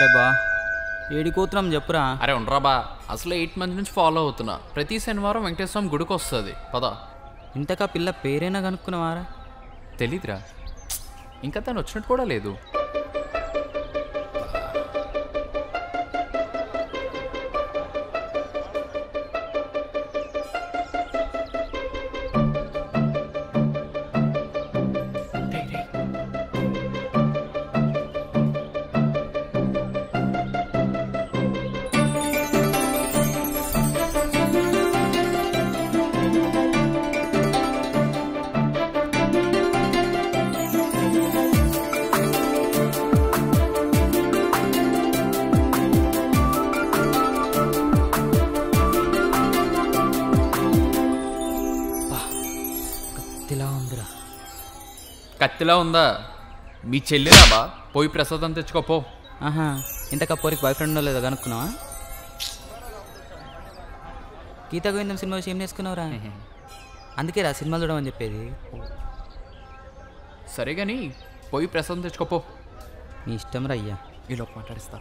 అరే బా ఏడి కూతురం చెప్పురా అరే ఉండరా బా అసలు ఎయిట్ మంత్ నుంచి ఫాలో అవుతున్నా ప్రతి శనివారం వెంకటేశ్వర స్వామి గుడికి వస్తుంది పద ఇంతకా పిల్ల పేరైనా కనుక్కున్నావారా తెలీదురా ఇంకా తను వచ్చినట్టు కూడా లేదు తిలా ఉందిరా కత్తిలా ఉందా మీ చెల్లిరా బా పోయి ప్రసాదం తెచ్చుకోపో ఆహా ఇంతకా పోరికి బాయ్ ఫ్రెండ్ లేదో కనుక్కున్నావా గీతా గోవిందం సినిమా చూసి ఏం నేర్చుకున్నావురా అందుకే రా సినిమా చూడమని చెప్పేది సరే కానీ పోయి ప్రసాదం తెచ్చుకోపో నీ ఇష్టం రా అయ్యా ఈలోపు మాట్లాడిస్తా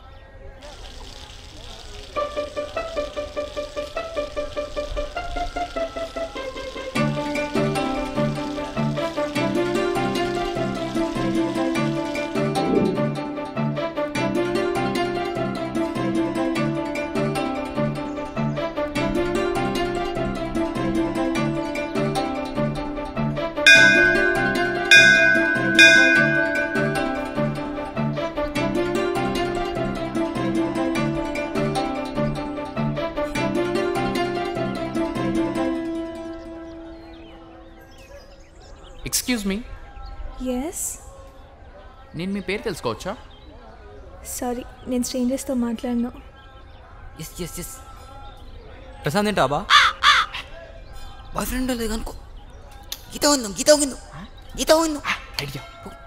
ఎక్స్క్యూజ్ మీ ఎస్ నేను మీ పేరు తెలుసుకోవచ్చా సారీ నేను స్ట్రేంజర్స్తో మాట్లాడను ఎస్ ఎస్ ఎస్ ప్రశాంత్ ఏంటా బా బాయ్ ఫ్రెండ్ లేదు కనుక్కో గీత ఉందాం గీత ఉందాం గీత ఉందాం ఐడియా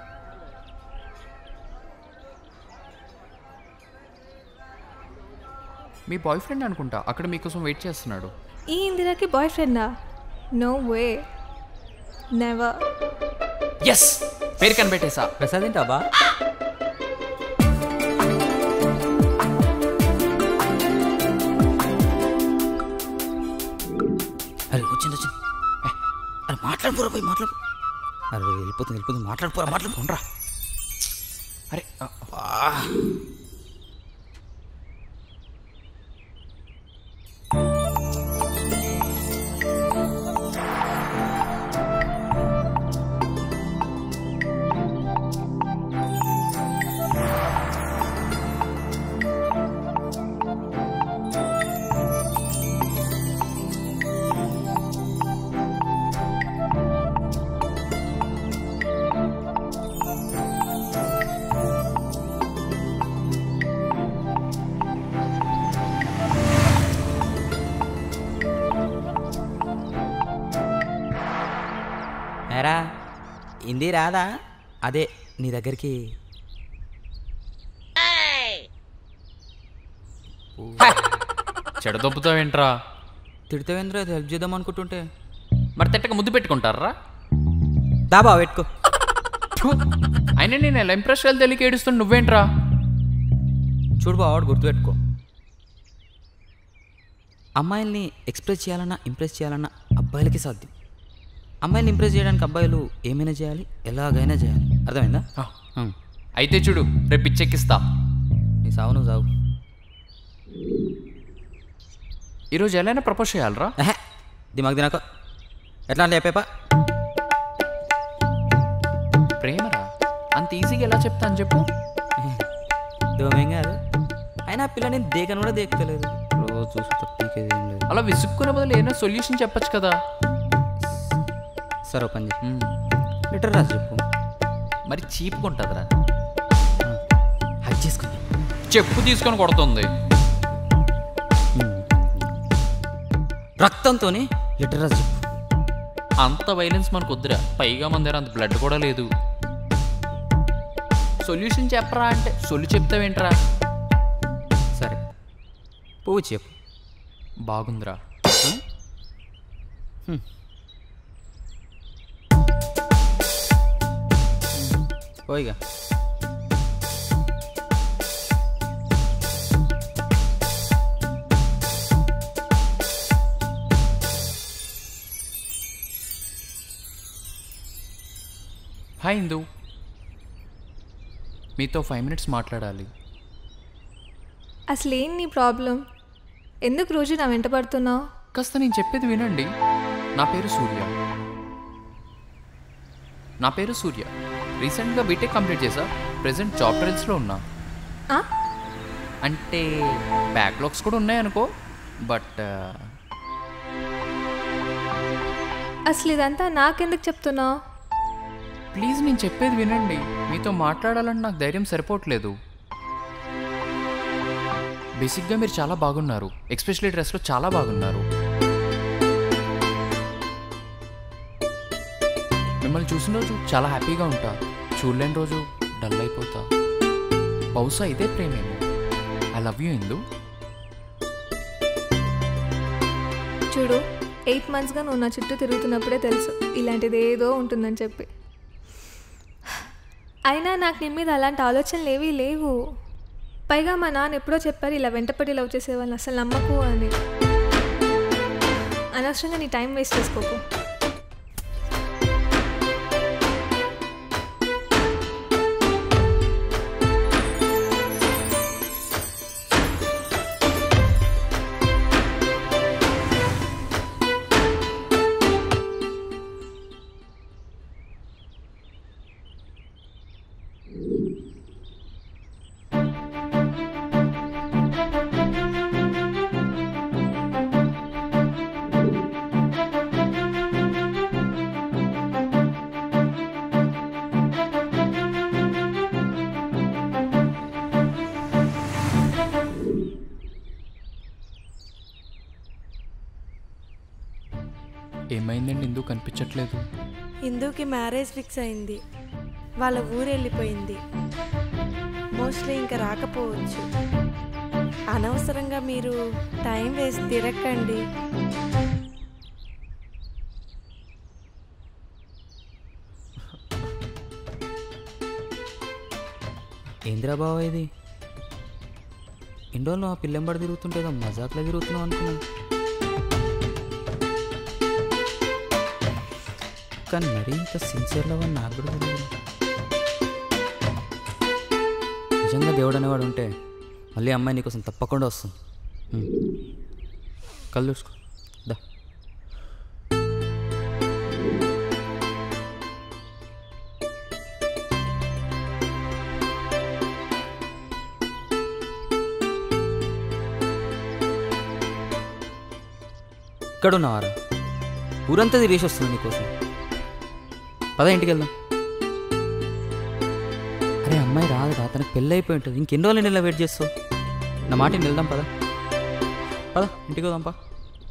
మీ బాయ్ ఫ్రెండ్ అనుకుంటా అక్కడ మీకోసం వెయిట్ చేస్తున్నాడు ఈ ఇందిరాకి బాయ్ ఫ్రెండా నో వే నెవర్ ఎస్ పేరు కనిపెట్టేసా ప్రసాద్ ఏంటా బా అరే వచ్చింది వచ్చింది ఏ, అరే మాట్లాడుకోరా పోయి మాట్లాడు అరే వెళ్ళిపోతుంది వెళ్ళిపోతుంది మాట్లాడుకోరా మాట్లాడుకోండ్రా అరే ఏరా హిందీ రాదా అదే నీ దగ్గరికి చెడదొప్పుతావేంట్రా తిడితేవేంద్ర అది హెల్ప్ చేద్దాం అనుకుంటుంటే మరి తిట్టక ముద్దు పెట్టుకుంటారా దాబా పెట్టుకో థు, అయినా నేను ఎలా ఇంప్రెస్ చేయాలి తెలియక ఏడుస్తున్నా నువ్వేంట్రా చూడు బావాడు గుర్తుపెట్టుకో అమ్మాయిల్ని ఎక్స్ప్రెస్ చేయాలన్నా ఇంప్రెస్ చేయాలన్నా అబ్బాయిలకి సాధ్యం అమ్మాయిల్ని ఇంప్రెస్ చేయడానికి అబ్బాయిలు ఏమైనా చేయాలి ఎలాగైనా చేయాలి అర్థమైందా ఆ, హ్మ్. అయితే చూడు రేపు పిచ్చెక్కిస్తా నీ సావు నువ్వు సావు ఈరోజు ఎలా ప్రపోజ్ చేయాలరా ఎహె, దిమాగ్ తినక ఎట్లా అంటే చెప్పేపా ప్రేమరా అంత ఈజీగా ఎలా చెప్తా అని చెప్పు దోమేం కాదు అయినా ఆ పిల్ల నేను దేకను కూడా దేకలేదు రోజు చూసి పీకేది ఏం లేదు అలా విసుక్కునే బదులు ఏదైనా సొల్యూషన్ చెప్పొచ్చు కదా సరే ఓ పని చెప్పు మ్మ్. లెటర్ రాసి చెప్పు మరి చీప్గా ఉంటుందిరా హక్ చేసుకుని చెప్పు తీసుకొని కొడుతుంది రక్తంతో లెటర్ రాసి చెప్పు అంత వైలెన్స్ మనకు వద్దురా పైగా మన దగ్గర అంత బ్లడ్ కూడా లేదు సొల్యూషన్ చెప్పరా అంటే సొల్లు చెప్తావేంట్రా సరే పువ్వు చెప్పు బాగుందిరా పోయిగా హాయ్ ఇందు మీతో ఫైవ్ మినిట్స్ మాట్లాడాలి అసలు ఏం నీ ప్రాబ్లం ఎందుకు రోజు నా వెంట పడుతున్నావు కాస్త నేను చెప్పేది వినండి నా పేరు సూర్య నా పేరు సూర్య రీసెంట్గా బీటెక్ కంప్లీట్ చేసా ప్రెసెంట్ జాబ్ ట్రైల్స్లో ఉన్నా ఆ? అంటే బ్యాక్లాగ్స్ కూడా ఉన్నాయనుకో బట్ అసలు ఇదంతా నాకెందుకు చెప్తున్నావు ప్లీజ్ నేను చెప్పేది వినండి మీతో మాట్లాడాలని నాకు ధైర్యం సరిపోవట్లేదు బేసిక్గా మీరు చాలా బాగున్నారు ఎక్స్పెషలీ డ్రెస్లో చాలా బాగున్నారు మిమ్మల్ని చూసిన రోజు చాలా హ్యాపీగా ఉంటా చూడలేని రోజు డల్ అయిపోతా బహుశా ఇదే ప్రేమేమో ఐ లవ్ యూ ఇందు చూడు ఎయిట్ మంత్స్గా నువ్వు నా చుట్టూ తిరుగుతున్నప్పుడే తెలుసు ఇలాంటిది ఏదో ఉంటుందని చెప్పి అయినా నాకు నీ మీద అలాంటి ఆలోచనలు ఏవీ లేవు పైగా మా నాన్న ఎప్పుడో చెప్పారు ఇలా వెంటపడి లవ్ చేసేవాళ్ళని అసలు నమ్మకు అని అనవసరంగా నీ టైం వేస్ట్ చేసుకోకు ఏమైందండి ఎందుకు కనిపించట్లేదు హిందూకి మ్యారేజ్ ఫిక్స్ అయింది వాళ్ళ ఊరు వెళ్ళిపోయింది మోస్ట్లీ ఇంకా రాకపోవచ్చు అనవసరంగా మీరు టైం వేస్ట్ తిరక్కండి ఏందిరా బావ ఇది ఇండోలో ఆ పిల్లంబడి తిరుగుతుంటే ఏదో మజాక్లో తిరుగుతున్నావు అనుకున్నాను కానీ మరీ ఇంత సిన్సియర్ లవ్ అని నాకు కూడా తెలియదు నిజంగా దేవుడు అనేవాడు ఉంటే మళ్ళీ అమ్మాయి నీకోసం తప్పకుండా వస్తుంది ఉమ్. కళ్ళు చూసుకో దా ఇక్కడ ఉన్నవారా ఊరంతా తిరిగేసి వస్తుంది నీకోసం పద ఇంటికి వెళ్దాం అరే అమ్మాయి రాదు రా తనకి పెళ్ళి అయిపోయి ఉంటుంది ఇంకెన్ని రోజులు నేను ఇలా వెయిట్ చేస్తావు నా మాట విని వెళ్దాం పద పద ఇంటికి వెళ్దాం పా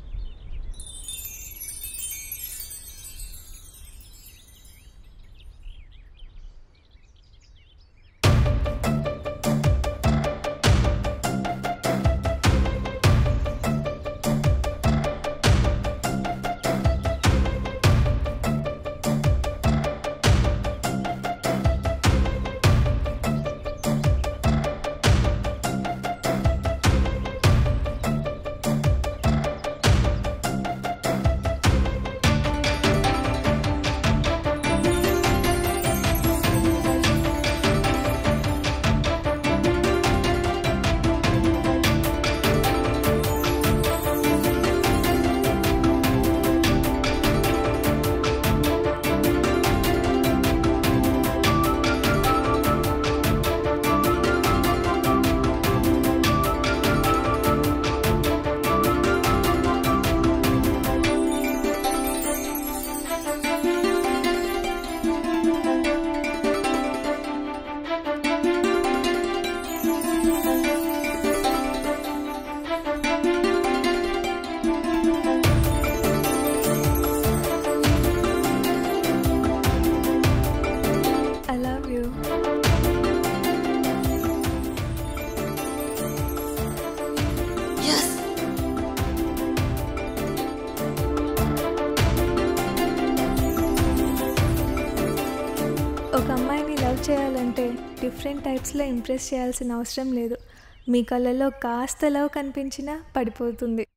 ఐ లవ్ యూ ఒక అమ్మాయిని లవ్ చేయాలంటే డిఫరెంట్ టైప్స్లో ఇంప్రెస్ చేయాల్సిన అవసరం లేదు మీ కళ్ళల్లో కాస్త లవ్ కనిపించినా పడిపోతుంది